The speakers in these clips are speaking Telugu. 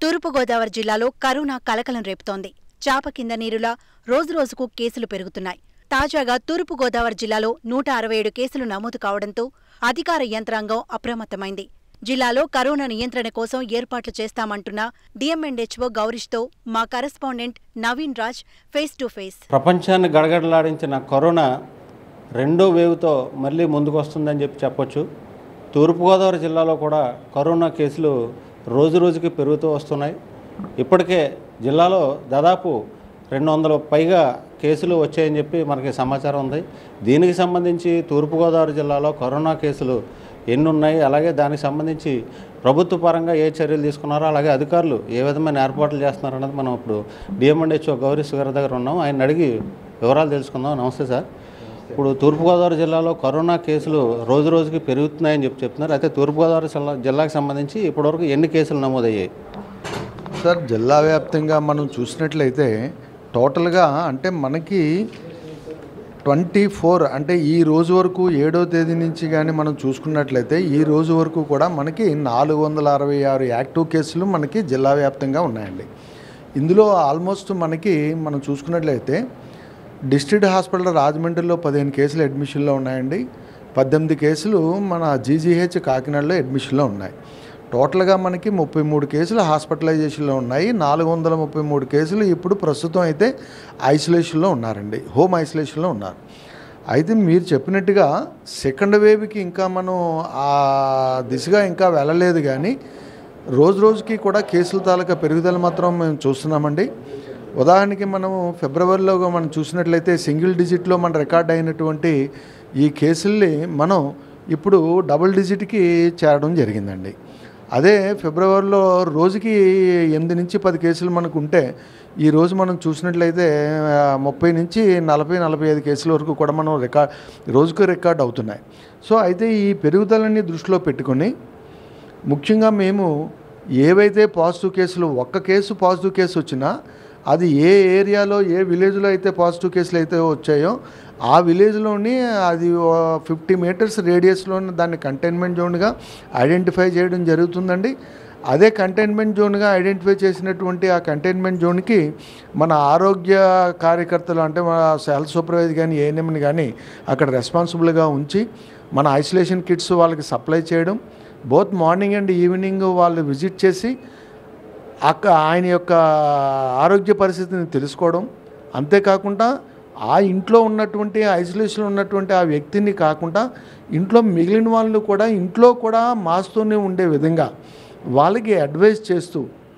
తూర్పుగోదావరి జిల్లాలో కరోనా కలకలం రేపుతోంది చాప కింద నీరులా రోజురోజుకు కేసులు పెరుగుతున్నాయి తాజాగా తూర్పుగోదావరి జిల్లాలో నూట అరవై ఏడు కేసులు నమోదు కావడంతో అధికార యంత్రాంగం అప్రమత్తమైంది జిల్లాలో కరోనా నియంత్రణ కోసం ఏర్పాట్లు చేస్తామంటున్న డిఎంఎండ్హెచ్ఓ గౌరీష్తో మా correspondent Naveen Raj face to face ప్రపంచాన్ని గడగడలాడించిన కరోనా రెండో వేవ్తో మళ్ళీ ముందుకు వస్తుందని చెప్పి చెప్పొచ్చు తూర్పుగోదావరి జిల్లాలో కూడా కరోనా కేసులు రోజు రోజుకి పెరుగుతూ వస్తున్నాయి ఇప్పటికే జిల్లాలో దాదాపు రెండు వందల పైగా కేసులు వచ్చాయని చెప్పి మనకి సమాచారం ఉంది దీనికి సంబంధించి తూర్పుగోదావరి జిల్లాలో కరోనా కేసులు ఎన్ని ఉన్నాయి అలాగే దానికి సంబంధించి ప్రభుత్వ పరంగా ఏ చర్యలు తీసుకున్నారో అలాగే అధికారులు ఏ విధమైన ఏర్పాట్లు చేస్తున్నారు అన్నది మనం ఇప్పుడు డిఎంఎండ్హెచ్ఓ గౌరీష్ గారి దగ్గర ఉన్నాం ఆయన అడిగి వివరాలు తెలుసుకుందాం నమస్తే సార్ ఇప్పుడు తూర్పుగోదావరి జిల్లాలో కరోనా కేసులు రోజు రోజుకి పెరుగుతున్నాయని చెప్పి చెప్తున్నారు అయితే తూర్పుగోదావరి జిల్లా జిల్లాకు సంబంధించి ఇప్పటివరకు ఎన్ని కేసులు నమోదయ్యాయి సార్ జిల్లా వ్యాప్తంగా మనం చూసినట్లయితే టోటల్గా అంటే మనకి ట్వంటీ ఫోర్ అంటే ఈ రోజు వరకు ఏడో తేదీ నుంచి కానీ మనం చూసుకున్నట్లయితే ఈ రోజు వరకు కూడా మనకి నాలుగు వందల అరవై ఆరు యాక్టివ్ కేసులు మనకి జిల్లా వ్యాప్తంగా ఉన్నాయండి ఇందులో ఆల్మోస్ట్ మనకి మనం చూసుకున్నట్లయితే డిస్ట్రిక్ట్ హాస్పిటల్ రాజమండ్రిలో పదిహేను కేసులు అడ్మిషన్లో ఉన్నాయండి పద్దెనిమిది కేసులు మన జీజీహెచ్ కాకినాడలో అడ్మిషన్లో ఉన్నాయి టోటల్గా మనకి ముప్పై మూడు కేసులు హాస్పిటలైజేషన్లో ఉన్నాయి నాలుగు వందల ముప్పై మూడు కేసులు ఇప్పుడు ప్రస్తుతం అయితే ఐసోలేషన్లో ఉన్నారండి హోమ్ ఐసోలేషన్లో ఉన్నారు అయితే మీరు చెప్పినట్టుగా సెకండ్ వేవ్కి ఇంకా మనం ఆ దిశగా ఇంకా వెళ్ళలేదు కానీ రోజు రోజుకి కూడా కేసుల తాలూకా పెరుగుదల మాత్రం మేము చూస్తున్నామండి ఉదాహరణకి మనము ఫిబ్రవరిలో మనం చూసినట్లయితే సింగిల్ డిజిట్లో మన రికార్డ్ అయినటువంటి ఈ కేసుల్ని మనం ఇప్పుడు డబుల్ డిజిట్కి చేరడం జరిగిందండి అదే ఫిబ్రవరిలో రోజుకి ఎనిమిది నుంచి పది కేసులు మనకు ఉంటే ఈ రోజు మనం చూసినట్లయితే ఆ, ముప్పై నుంచి నలభై నలభై ఐదు కేసుల వరకు కూడా మనం రికార్డ్ రోజుకు రికార్డ్ అవుతున్నాయి సో అయితే ఈ పెరుగుదలని దృష్టిలో పెట్టుకొని ముఖ్యంగా మేము ఏవైతే పాజిటివ్ కేసులు ఒక్క కేసు పాజిటివ్ కేసు వచ్చినా అది ఏ ఏరియాలో ఏ విలేజ్లో అయితే పాజిటివ్ కేసులు అయితే వచ్చాయో ఆ విలేజ్లోని అది ఫిఫ్టీ మీటర్స్ రేడియస్లో దాన్ని కంటైన్మెంట్ జోన్గా ఐడెంటిఫై చేయడం జరుగుతుందండి అదే కంటైన్మెంట్ జోన్గా ఐడెంటిఫై చేసినటువంటి ఆ కంటైన్మెంట్ జోన్కి మన ఆరోగ్య కార్యకర్తలు అంటే మన హెల్త్ సూపర్వైజర్ కానీ ఏఎన్ఎంని కానీ అక్కడ రెస్పాన్సిబుల్గా ఉంచి మన ఐసోలేషన్ కిట్స్ వాళ్ళకి సప్లై చేయడం బోత్ మార్నింగ్ అండ్ ఈవినింగ్ వాళ్ళు విజిట్ చేసి అక్క ఆయన యొక్క ఆరోగ్య పరిస్థితిని తెలుసుకోవడం అంతేకాకుండా ఆ ఇంట్లో ఉన్నటువంటి ఐసోలేషన్లో ఉన్నటువంటి ఆ వ్యక్తిని కాకుండా ఇంట్లో మిగిలిన వాళ్ళు కూడా ఇంట్లో కూడా మాస్తూనే ఉండే విధంగా వాళ్ళకి అడ్వైస్ చేస్తూ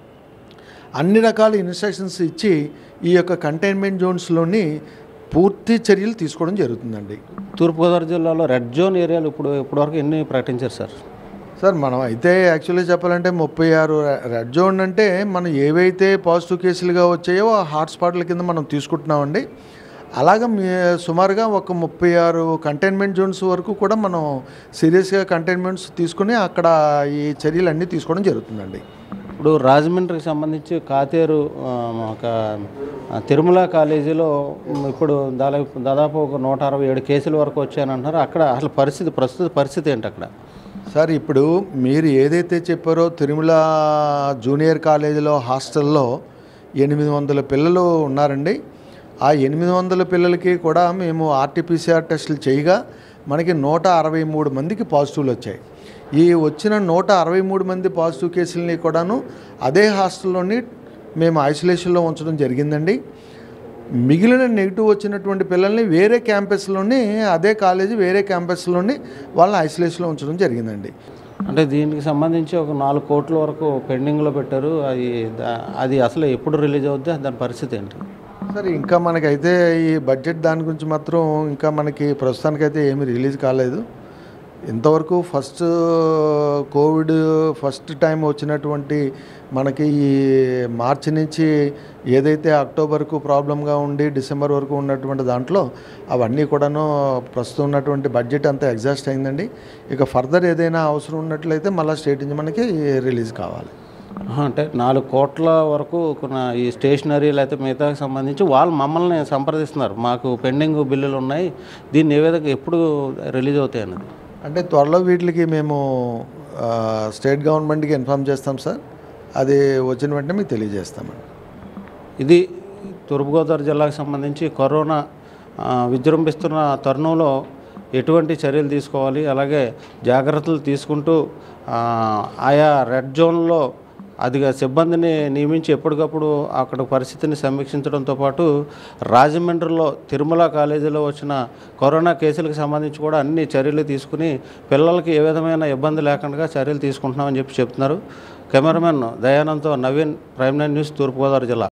అన్ని రకాల ఇన్స్ట్రక్షన్స్ ఇచ్చి ఈ యొక్క కంటైన్మెంట్ జోన్స్లోని పూర్తి చర్యలు తీసుకోవడం జరుగుతుందండి తూర్పుగోదావరి జిల్లాలో రెడ్ జోన్ ఏరియాలు ఇప్పుడు ఇప్పటివరకు ఎన్ని ప్రకటించారు సార్ సార్ మనం అయితే యాక్చువల్లీ చెప్పాలంటే ముప్పై ఆరు రెడ్ జోన్ అంటే మనం ఏవైతే పాజిటివ్ కేసులుగా వచ్చాయో ఆ హాట్స్పాట్ల కింద మనం తీసుకుంటున్నామండి అలాగే మీ సుమారుగా ఒక ముప్పై ఆరు కంటైన్మెంట్ జోన్స్ వరకు కూడా మనం సీరియస్గా కంటైన్మెంట్స్ తీసుకుని అక్కడ ఈ చర్యలు అన్నీ తీసుకోవడం జరుగుతుందండి ఇప్పుడు రాజమండ్రికి సంబంధించి కాతేరు ఆ, ఒక ఆ, తిరుమల కాలేజీలో మ్, ఇప్పుడు దాదాపు దాదాపు ఒక నూట అరవై ఏడు కేసుల వరకు వచ్చాయంటున్నారు అక్కడ అసలు పరిస్థితి ప్రస్తుత పరిస్థితి ఏంటి అక్కడ సార్ ఇప్పుడు మీరు ఏదైతే చెప్పారో తిరుమల జూనియర్ కాలేజీలో హాస్టల్లో ఎనిమిది వందల పిల్లలు ఉన్నారండి ఆ ఎనిమిది వందల పిల్లలకి కూడా మేము ఆర్టీపీసీఆర్ టెస్టులు చేయగా మనకి నూట అరవై మూడు మందికి పాజిటివ్లు వచ్చాయి ఈ వచ్చిన నూట అరవై మూడు మంది పాజిటివ్ కేసులని కూడాను అదే హాస్టల్లోని మేము ఐసోలేషన్లో ఉంచడం జరిగిందండి మిగిలిన నెగిటివ్ వచ్చినటువంటి పిల్లల్ని వేరే క్యాంపస్లోని అదే కాలేజీ వేరే క్యాంపస్లోని వాళ్ళని ఐసోలేషన్లో ఉంచడం జరిగిందండి అంటే దీనికి సంబంధించి ఒక నాలుగు కోట్ల వరకు పెండింగ్లో పెట్టారు అది దా- అది అసలు ఎప్పుడు రిలీజ్ అవుద్ది దాని పరిస్థితి ఏంటి సరే ఇంకా మనకైతే ఈ బడ్జెట్ దాని గురించి మాత్రం ఇంకా మనకి ప్రస్తుతానికైతే ఏమీ రిలీజ్ కాలేదు ఇంతవరకు ఫస్ట్ కోవిడ్ ఫస్ట్ టైం వచ్చినటువంటి మనకి ఈ మార్చి నుంచి ఏదైతే అక్టోబర్కు ప్రాబ్లంగా ఉండి డిసెంబర్ వరకు ఉన్నటువంటి దాంట్లో అవన్నీ కూడాను ప్రస్తుతం ఉన్నటువంటి బడ్జెట్ అంతా ఎగ్జాస్ట్ అయిందండి ఇక ఫర్దర్ ఏదైనా అవసరం ఉన్నట్లయితే మళ్ళీ స్టేట్ నుంచి మనకి రిలీజ్ కావాలి ఆహా, అంటే నాలుగు కోట్ల వరకు కొన్న ఈ స్టేషనరీ లేకపోతే మిగతాకి సంబంధించి వాళ్ళు మమ్మల్ని సంప్రదిస్తున్నారు మాకు పెండింగ్ బిల్లులు ఉన్నాయి దీన్ని ఏ విధంగా ఎప్పుడు రిలీజ్ అవుతాయి అన్నది అంటే త్వరలో వీటికి మేము ఆ, స్టేట్ గవర్నమెంట్కి ఇన్ఫామ్ చేస్తాం సార్ అది వచ్చిన వెంటనే మీకు తెలియజేస్తామండి ఇది తూర్పుగోదావరి జిల్లాకు సంబంధించి కరోనా ఆ, విజృంభిస్తున్న తరుణంలో ఎటువంటి చర్యలు తీసుకోవాలి అలాగే జాగ్రత్తలు తీసుకుంటూ ఆ, ఆయా రెడ్ జోన్లో అదిగా సిబ్బందిని నియమించి ఎప్పటికప్పుడు అక్కడ పరిస్థితిని సమీక్షించడంతో పాటు రాజమండ్రిలో తిరుమల కాలేజీలో వచ్చిన కరోనా కేసులకు సంబంధించి కూడా అన్ని చర్యలు తీసుకుని పిల్లలకి ఏ విధమైన ఇబ్బంది లేకుండా చర్యలు తీసుకుంటున్నామని చెప్పి చెప్తున్నారు కెమెరామెన్ దయానంద్తో Naveen Prime Nine News Thoorpu Godavari జిల్లా